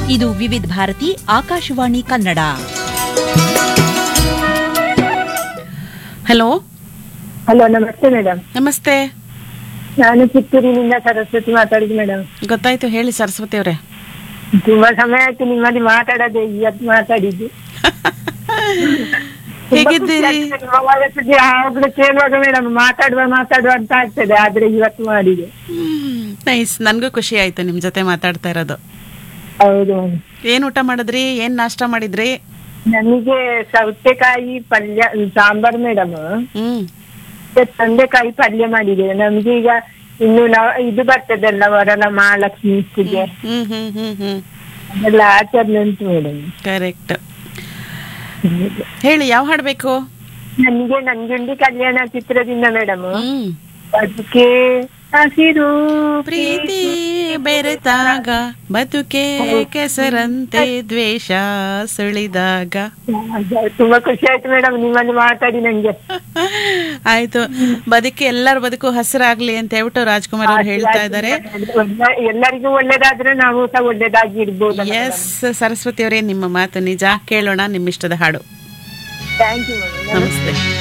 ಇದು Vividh Bharati Akashvani Kannada hello hello ನಮಸ್ತೆ madam ನಮಸ್ತೆ ನಾನು ಚಿತ್ತೂರಿನಿಂದ ಸರಸ್ವತಿ ಮಾತಾಡಿದ್ದು ಮೇಡಮ್ ಗೊತ್ತಾಯ್ತು ಹೇಳಿ ಸರಸ್ವತಿ ಅವರೇ ತುಂಬಾ ಸಮಯ ಆಯ್ತು ನಿಮ್ಮಲ್ಲಿ ಮಾತಾಡದೆ ಇವತ್ತು ಮಾತಾಡಿದ್ದು ಹೇಗಿದ್ದೀರಿ ನಿಮ್ಮ ವಯಸ್ಸಿಗೆ ಯಾವಾಗ್ಲೂ ಕೇಳುವಾಗ ಮೇಡಮ್ ಮಾತಾಡುವ ಮಾತಾಡುವ ಅಂತ ಆಗ್ತದೆ ಆದ್ರೆ ಇವತ್ತು ಮಾಡಿದೆ ನೈಸ್ ನನ್ಗೂ ಖುಷಿ ಆಯ್ತು ನಿಮ್ ಜೊತೆ ಮಾತಾಡ್ತಾ ಇರೋದು ಹೌದು ಏನ್ ಊಟ ಮಾಡಿದ್ರಿ ಏನ್ ನಾಷ್ಟ ಮಾಡಿದ್ರಿ ನನಗೆ ಸೌತೆಕಾಯಿ ಪಲ್ಯ ಸಾಂಬಾರ್ ಮೇಡಮ್ ಹ್ಮ್ ತೊಂಡೆಕಾಯಿ ಪಲ್ಯ ಮಾಡಿದ್ದೇವೆ ನಮ್ಗೆ ಈಗ ಇನ್ನು ನಾವು ಇದು ಬರ್ತದಲ್ಲ ವರಲ ಮಹಾಲಕ್ಷ್ಮಿ ಪೂಜೆ ಹ್ಮ್ ಹ್ಮ್ ಹ್ಮ್ ಹ್ಮ್ ಅದೆಲ್ಲ ಆಚರಣೆ ಉಂಟು ಮೇಡಮ್ ಕರೆಕ್ಟ್ ಹೇಳಿ ಯಾವ ಹಾಡ್ಬೇಕು ನನಗೆ ನಂಜುಂಡಿ ಕಲ್ಯಾಣ ಚಿತ್ರದಿಂದ ಮೇಡಮ್ ಹ್ಮ್ ಅದಕ್ಕೆ ಹಸಿರು ಪ್ರೀತಿ ಬೆರೆತಾಗ ಬದುಕೆ ಕೆಸರಂತೆ ದ್ವೇಷ ಸುಳಿದಾಗ ತುಂಬಾ ಖುಷಿ ಆಯ್ತು ಮೇಡಮ್ ನಿಮ್ಮಲ್ಲಿ ಮಾತಾಡಿ ನಂಗೆ ಆಯ್ತು ಬದುಕಿ ಎಲ್ಲರ ಬದುಕು ಹಸಿರಾಗ್ಲಿ ಅಂತ ಹೇಳ್ಬಿಟ್ಟು ರಾಜ್ಕುಮಾರ್ ಅವ್ರು ಹೇಳ್ತಾ ಇದ್ದಾರೆ ಎಲ್ಲ- ಎಲ್ಲರಿಗೂ ಒಳ್ಳೇದಾದ್ರೆ ನಾವು ಸಹ ಒಳ್ಳೇದಾಗಿ ಇರ್ಬೋದು ಎಸ್ ಸರಸ್ವತಿ ಅವರೇ ನಿಮ್ಮ ಮಾತು ನಿಜ ಕೇಳೋಣ ನಿಮ್ಮಿಷ್ಟದ ಹಾಡು ಥ್ಯಾಂಕ್ ಯು ಮೇಡಮ್ ನಮಸ್ತೆ